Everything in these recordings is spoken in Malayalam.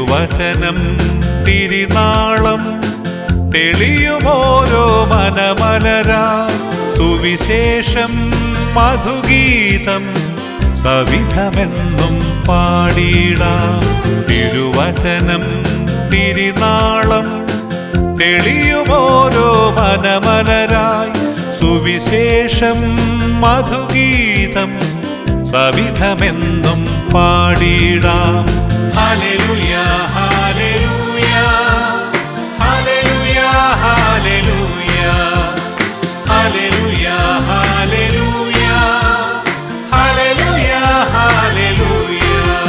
തിരുവചനം തിരിനാളം തെളിയുമോരോ മനമലരായി സുവിശേഷം മധുഗീതം സവിധമെന്നും പാടിടാം തിരുവചനം തിരിനാളം തെളിയുമോരോ മനമലരായി സുവിശേഷം മധുഗീതം സവിധമെന്നും പാടിടാം hallelujah hallelujah hallelujah hallelujah hallelujah hallelujah hallelujah hallelujah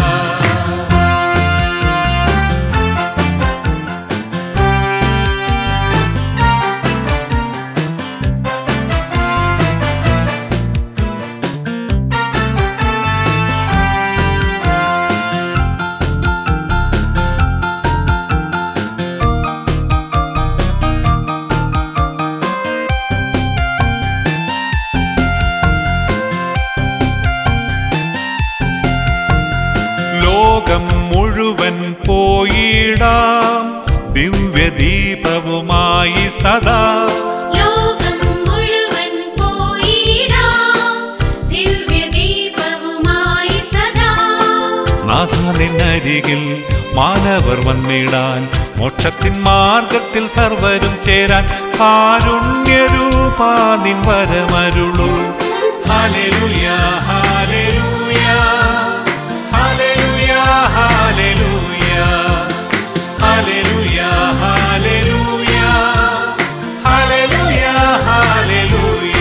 ലോകം മുഴുവൻ പോയിടാം ദിവ്യദീപവുമായി സദാ ലോകം മുഴുവൻ പോയിടാം ദിവ്യദീപവുമായി സദാ നാഥാനിന്നരികിൽ മാനവർ വന്നിടാൻ മോക്ഷത്തിൻ മാർഗത്തിൽ സർവരും ചേരാൻ കാരുണ്യരൂപാ നിൻ വരമരുളൂ hallelujah hallelujah hallelujah hallelujah hallelujah hallelujah hallelujah hallelujah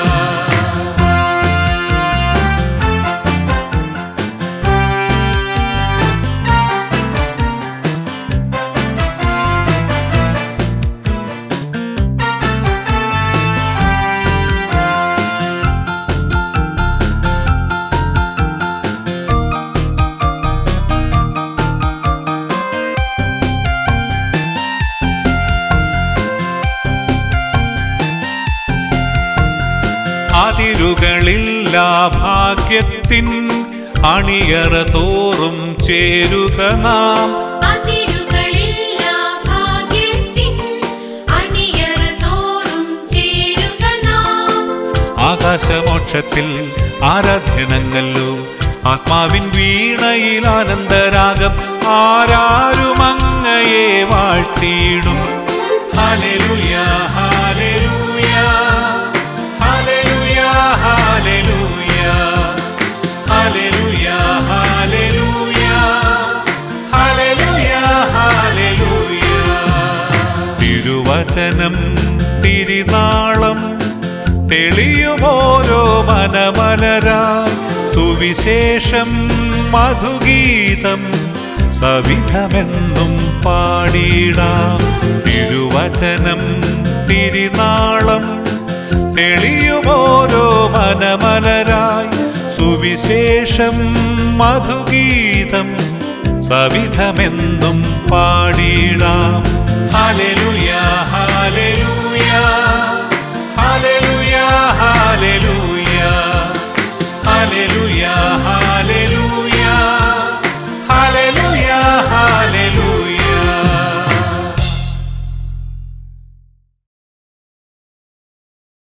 അതിരുകളില്ല ഭാഗ്യത്തിൻ അണിയറ തോറും ചേരുക നാം അതിരുകളില്ല ഭാഗ്യത്തിൻ അണിയറ തോറും ചേരുക നാം ആകാശമോക്ഷത്തിൽ ആരാധ്യനങ്ങല്ലോ ആത്മാവിൻ വീണയിൽ ആനന്ദരാഗം ആരാരും അങ്ങയെ വാഴ്ത്തിയിടും hallelujah hallelujah hallelujah hallelujah hallelujah hallelujah hallelujah hallelujah തിരുവചനം തിരിനാളം തെളിയുമോരോ മനമലരായി സുവിശേഷം മധുഗീതം സവിധമെന്നും പാടിടാം തിരുവചനം തിരിനാളം തെളിയുമോരോ മനമലരായി സുവിശേഷം മധുഗീതം സവിധമെന്നും പാടിടാം hallelujah hallelujah hallelujah hallelujah hallelujah